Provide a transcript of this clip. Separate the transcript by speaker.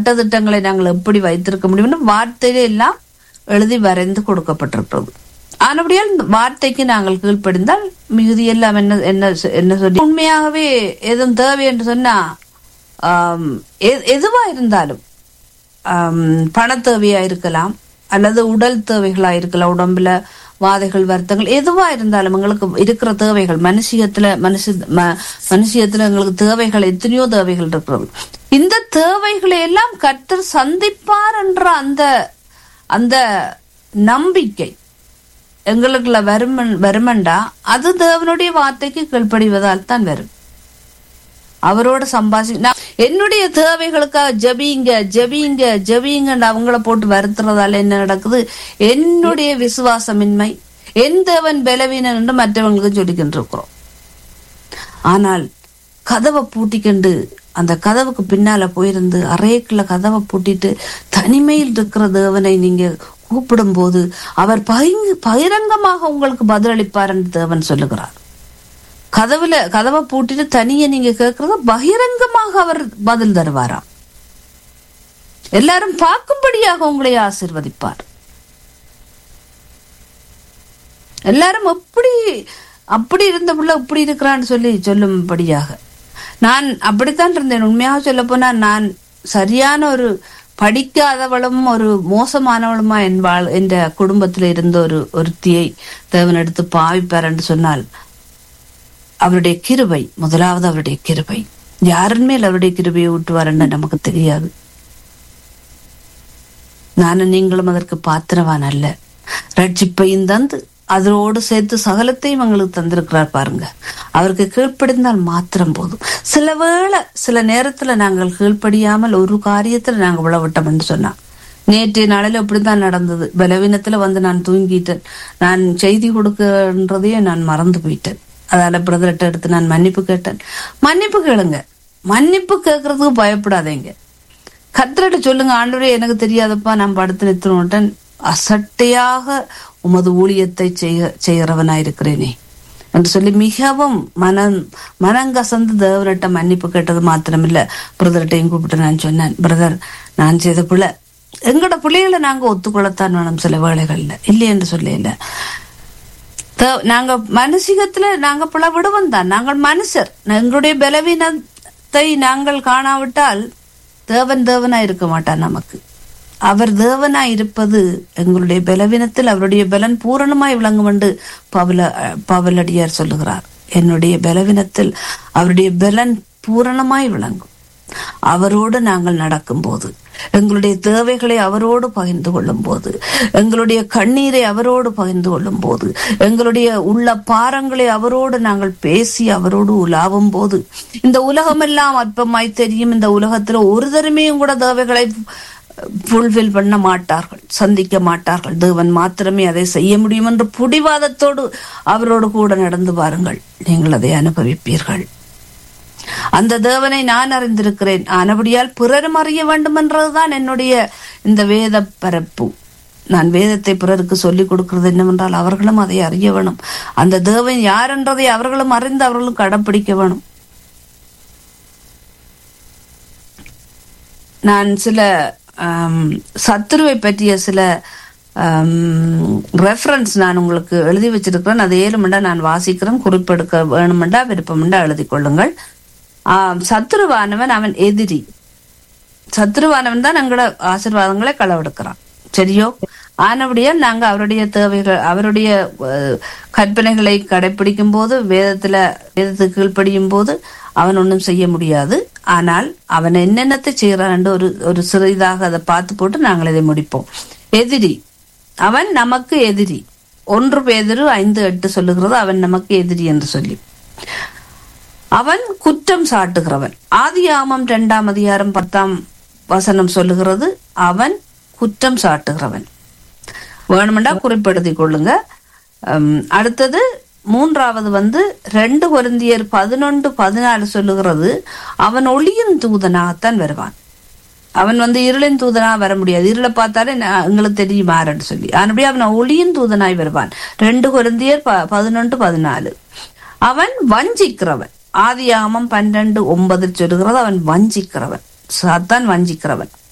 Speaker 1: சட்டதிட்டங்களை நாங்கள் எப்படி வைத்திருக்க முடியும்னு வார்த்தையில எல்லாம் எழுதி வரைந்து கொடுக்கப்பட்டிருக்கிறது ஆனபடியால் இந்த வார்த்தைக்கு நாங்கள் கீழ்ப்படிந்தால் மிகுதி எல்லாம் என்ன என்ன சொ- என்ன சொல்லி உண்மையாகவே எதுவும் தேவை என்று சொன்னா ஆம், எ- எதுவா இருந்தாலும் ஆம், பணத் தேவையா இருக்கலாம் அல்லது உடல் தேவைகளா இருக்கலாம் உடம்புல வாதைகள் வருத்தங்கள் எதுவா இருந்தாலும் எங்களுக்கு இருக்கிற தேவைகள் மனுஷியத்துல மனுஷ ம- மனுஷியத்துல எங்களுக்கு தேவைகள் எத்தனையோ தேவைகள் இருக்கிறது இந்த தேவைகளை எல்லாம் கர்த்தர் சந்திப்பார் என்ற அந்த அந்த நம்பிக்கை எங்களுக்குள்ள வருமன் வருமண்டா அது தேவனுடைய வார்த்தைக்கு கீழ்ப்படிவதால் தான் வரும் அவரோட சம்பாசி நான் என்னுடைய தேவைகளுக்காக ஜபிங்க ஜபிங்க ஜபிங்கன்னு அவங்கள போட்டு வருத்துறதால என்ன நடக்குது என்னுடைய விசுவாசமின்மை என் தேவன் பலவீனன் என்று மற்றவங்களுக்கு சொல்லிக்கிட்டு இருக்கிறோம் ஆனால் கதவை பூட்டிக்கண்டு அந்த கதவுக்கு பின்னால போயிருந்து அறைக்குள்ள கதவை பூட்டிட்டு தனிமையில் இருக்கிற தேவனை நீங்க கூப்பிடும்போது அவர் பகிங்க பகிரங்கமாக உங்களுக்கு பதிலளிப்பார் என்று தேவன் சொல்லுகிறார் கதவுல கதவை பூட்டிட்டு தனியே நீங்க கேட்கறது பகிரங்கமாக அவர் பதில் தருவாராம் எல்லாரும் பார்க்கும்படியாக உங்களை ஆசிர்வதிப்பார் எல்லாரும் எப்படி அப்படி இருந்த புள்ள இப்படி இருக்கிறான்னு சொல்லி சொல்லும்படியாக நான் அப்படித்தான் இருந்தேன் உண்மையாக சொல்ல போனா நான் சரியான ஒரு படிக்காதவளும் ஒரு மோசமானவளுமா என் வாழ் என்ற குடும்பத்தில் இருந்த ஒரு ஒருத்தியை தேவன் எடுத்து பாவிப்பார் என்று சொன்னால் அவருடைய கிருபை முதலாவது அவருடைய கிருபை யாரின் மேல் அவருடைய கிருபையை ஊட்டுவாருன்னு நமக்கு தெரியாது நானும் நீங்களும் அதற்கு பாத்திரவான் அல்ல ரட்சிப்பையும் தந்து அதோடு சேர்த்து சகலத்தையும் எங்களுக்கு தந்திருக்கிறார் பாருங்க அவருக்கு கீழ்ப்படிந்தால் மாத்திரம் போதும் சில வேளை சில நேரத்துல நாங்கள் கீழ்ப்படியாமல் ஒரு காரியத்துல நாங்கள் விழவிட்டோம் என்று சொன்னா நேற்றைய நாளில் அப்படித்தான் நடந்தது பலவீனத்துல வந்து நான் தூங்கிட்டேன் நான் செய்தி கொடுக்கன்றதையே நான் மறந்து போயிட்டேன் அதால பிரதர்கிட்ட எடுத்து நான் மன்னிப்பு கேட்டேன் மன்னிப்பு கேளுங்க மன்னிப்பு கேட்கறதுக்கு பயப்படாதீங்க கத்திரட்ட சொல்லுங்க ஆண்டவரே எனக்கு தெரியாதப்பா நான் படுத்து நிறுத்தினோட்டன் அசட்டையாக உமது ஊழியத்தை செய்ய செய்கிறவனாயிருக்கிறேனே என்று சொல்லி மிகவும் மனம் மனங்கசந்து தேவர்கிட்ட மன்னிப்பு கேட்டது மாத்திரமில்ல பிரதர்கிட்டையும் கூப்பிட்டு நான் சொன்னேன் பிரதர் நான் செய்த பிள்ளை எங்களோட பிள்ளைகளை நாங்க ஒத்துக்கொள்ளத்தான் வேணும் சில வேளைகள்ல இல்லை என்று சொல்லல தே- நாங்க மனுஷிகத்துல நாங்க பிழ விடுவோம் தான் நாங்கள் மனுஷர் எங்களுடைய பலவீனத்தை நாங்கள் காணாவிட்டால் தேவன் தேவனா இருக்க மாட்டார் நமக்கு அவர் தேவனா இருப்பது எங்களுடைய பலவீனத்தில் அவருடைய பலன் பூரணமாய் விளங்கும் என்று பவல பவலடியார் சொல்லுகிறார் என்னுடைய பலவீனத்தில் அவருடைய பலன் பூரணமாய் விளங்கும் அவரோடு நாங்கள் நடக்கும்போது எங்களுடைய தேவைகளை அவரோடு பகிர்ந்து கொள்ளும் போது எங்களுடைய கண்ணீரை அவரோடு பகிர்ந்து கொள்ளும் போது எங்களுடைய உள்ள பாரங்களை அவரோடு நாங்கள் பேசி அவரோடு உலாவும் போது இந்த உலகமெல்லாம் அற்பமாய் தெரியும் இந்த உலகத்துல ஒரு தருமையும் கூட தேவைகளை ஃபுல்ஃபில் பண்ண மாட்டார்கள் சந்திக்க மாட்டார்கள் தேவன் மாத்திரமே அதை செய்ய முடியும் என்ற புடிவாதத்தோடு அவரோடு கூட நடந்து பாருங்கள் நீங்கள் அதை அனுபவிப்பீர்கள் அந்த தேவனை நான் அறிந்திருக்கிறேன் ஆனபடியால் பிறரும் அறிய வேண்டும் என்றதுதான் என்னுடைய இந்த வேத பரப்பு நான் வேதத்தை பிறருக்கு சொல்லிக் கொடுக்கிறது என்னவென்றால் அவர்களும் அதை அறிய வேணும் அந்த தேவன் யார் என்றதை அவர்களும் அறிந்து அவர்களும் கடைப்பிடிக்க வேணும் நான் சில ஆம், சத்துருவை பற்றிய சில ரெஃபரன்ஸ் நான் உங்களுக்கு எழுதி வச்சிருக்கிறேன் அது ஏழுமண்டா நான் வாசிக்கிறேன் குறிப்பெடுக்க வேணுமெண்டா விருப்பமெண்டா எழுதி கொள்ளுங்கள் ஆம், சத்துருவானவன் அவன் எதிரி சத்துருவானவன் தான் எங்களோட ஆசீர்வாதங்களை களவெடுக்கிறான் சரியோ ஆனபடியால் நாங்க அவருடைய தேவைகள் அவருடைய அஹ், கற்பனைகளை கடைபிடிக்கும் போது வேதத்துல வேதத்துக்கு கீழ்ப்படியும் போது அவன் ஒன்றும் செய்ய முடியாது ஆனால் அவன் என்னென்னத்தை செய்யறான் ஒரு ஒரு சிறிதாக அதை பார்த்து போட்டு நாங்கள் இதை முடிப்போம் எதிரி அவன் நமக்கு எதிரி ஒன்று பேதிரு ஐந்து எட்டு சொல்லுகிறது அவன் நமக்கு எதிரி என்று சொல்லி அவன் குற்றம் சாட்டுகிறவன் ஆதியாமம் இரண்டாம் அதிகாரம் பத்தாம் வசனம் சொல்லுகிறது அவன் குற்றம் சாட்டுகிறவன் வேணுமெண்டா குறிப்பெடுத்திக் கொள்ளுங்க உம், அடுத்தது மூன்றாவது வந்து ரெண்டு கொரிந்தியர் பதினொன்று பதினாலு சொல்லுகிறது அவன் ஒளியின் தூதனாகத்தான் வருவான் அவன் வந்து இருளின் தூதனா வர முடியாது இருளை பார்த்தாலே நான் எங்களுக்கு தெரியும் யாருன்னு சொல்லி ஆனபடி அவன் ஒளியின் தூதனாய் வருவான் ரெண்டு கொரிந்தியர் ப பதினொன்று பதினாலு அவன் வஞ்சிக்கிறவன் ஆதியாமம் பன்னெண்டு ஒன்பதில் சொல்லுகிறது அவன் வஞ்சிக்கிறவன் சாத்தான் வஞ்சிக்கிறவன்